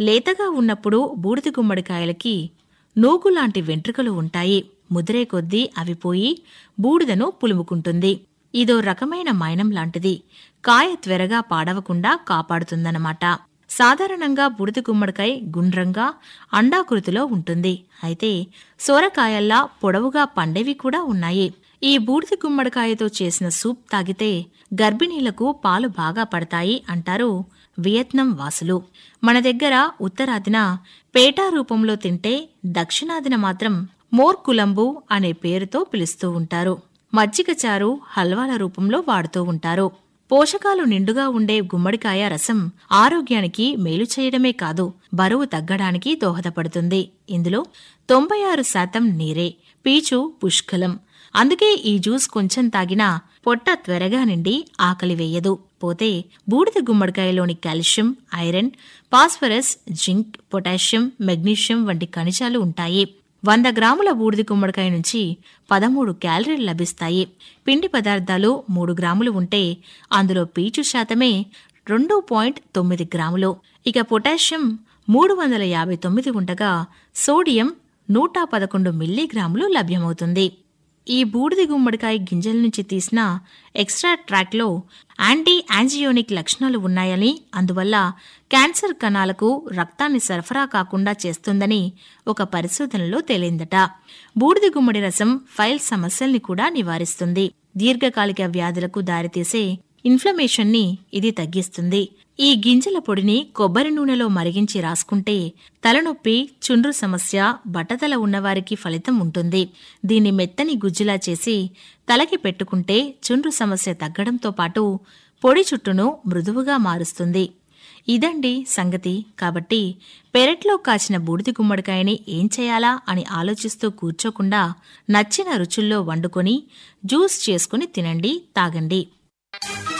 లేతగా ఉన్నప్పుడు బూడిద గుమ్మడికాయలకి నూగులాంటి వెంట్రుకలు ఉంటాయి ముదిరే కొద్దీ అవి పోయి బూడిదను పులుముకుంటుంది ఇదో రకమైన మైనం లాంటిది కాయ త్వరగా పాడవకుండా కాపాడుతుందన్నమాట సాధారణంగా బూడిద గుమ్మడికాయ గుండ్రంగా అండాకృతిలో ఉంటుంది అయితే సోరకాయల్లా పొడవుగా పండేవి కూడా ఉన్నాయి ఈ బూడిద గుమ్మడికాయతో చేసిన సూప్ తాగితే గర్భిణీలకు పాలు బాగా పడతాయి అంటారు వియత్నాం వాసులు మన దగ్గర ఉత్తరాదిన పేటా రూపంలో తింటే దక్షిణాదిన మాత్రం మోర్ కులంబు అనే పేరుతో పిలుస్తూ ఉంటారు మజ్జిగ చారు హల్వాల రూపంలో వాడుతూ ఉంటారు పోషకాలు నిండుగా ఉండే గుమ్మడికాయ రసం ఆరోగ్యానికి మేలు చేయడమే కాదు బరువు తగ్గడానికి దోహదపడుతుంది ఇందులో తొంభై ఆరు శాతం నీరే పీచు పుష్కలం అందుకే ఈ జ్యూస్ కొంచెం తాగినా పొట్ట త్వరగా నిండి ఆకలి వేయదు పోతే బూడిద గుమ్మడికాయలోని calcium iron phosphorus zinc potassium magnesium వంటి ఖనిజాలు ఉంటాయి వంద గ్రాముల బూడిద గుమ్మడికాయ నుంచి పదమూడు క్యాలరీలు లభిస్తాయి పిండి పదార్థాలు మూడు గ్రాములు ఉంటే అందులో పీచు శాతమే రెండు పాయింట్ తొమ్మిది గ్రాములు ఇక పొటాషియం మూడు వందల యాభై తొమ్మిది ఉండగా సోడియం నూట పదకొండు మిల్లీగ్రాములు లభ్యమవుతుంది ఈ బూడిద గుమ్మడికాయ గింజల నుంచి తీసిన ఎక్స్ట్రా ట్రాక్లో యాంటీ యాంజియోనిక్ లక్షణాలు ఉన్నాయని అందువల్ల క్యాన్సర్ కణాలకు రక్తాన్ని సరఫరా కాకుండా చేస్తుందని ఒక పరిశోధనలో తేలిందట బూడిద గుమ్మడి రసం ఫైల్ సమస్యల్ని కూడా నివారిస్తుంది దీర్ఘకాలిక వ్యాధులకు దారితీసే ఇన్ఫ్లమేషన్ ని ఇది తగ్గిస్తుంది ఈ గింజల పొడిని కొబ్బరి నూనెలో మరిగించి రాసుకుంటే తలనొప్పి చుండ్రు సమస్య బట్టతల ఉన్నవారికి ఫలితం ఉంటుంది దీన్ని మెత్తని గుజ్జులా చేసి తలకి పెట్టుకుంటే చుండ్రు సమస్య తగ్గడంతో పాటు పొడి చుట్టును మృదువుగా మారుస్తుంది ఇదండి సంగతి కాబట్టి పెరట్లో కాచిన బూడిద గుమ్మడికాయని ఏం చేయాలా అని ఆలోచిస్తూ కూర్చోకుండా నచ్చిన రుచుల్లో వండుకొని జ్యూస్ చేసుకుని తినండి తాగండి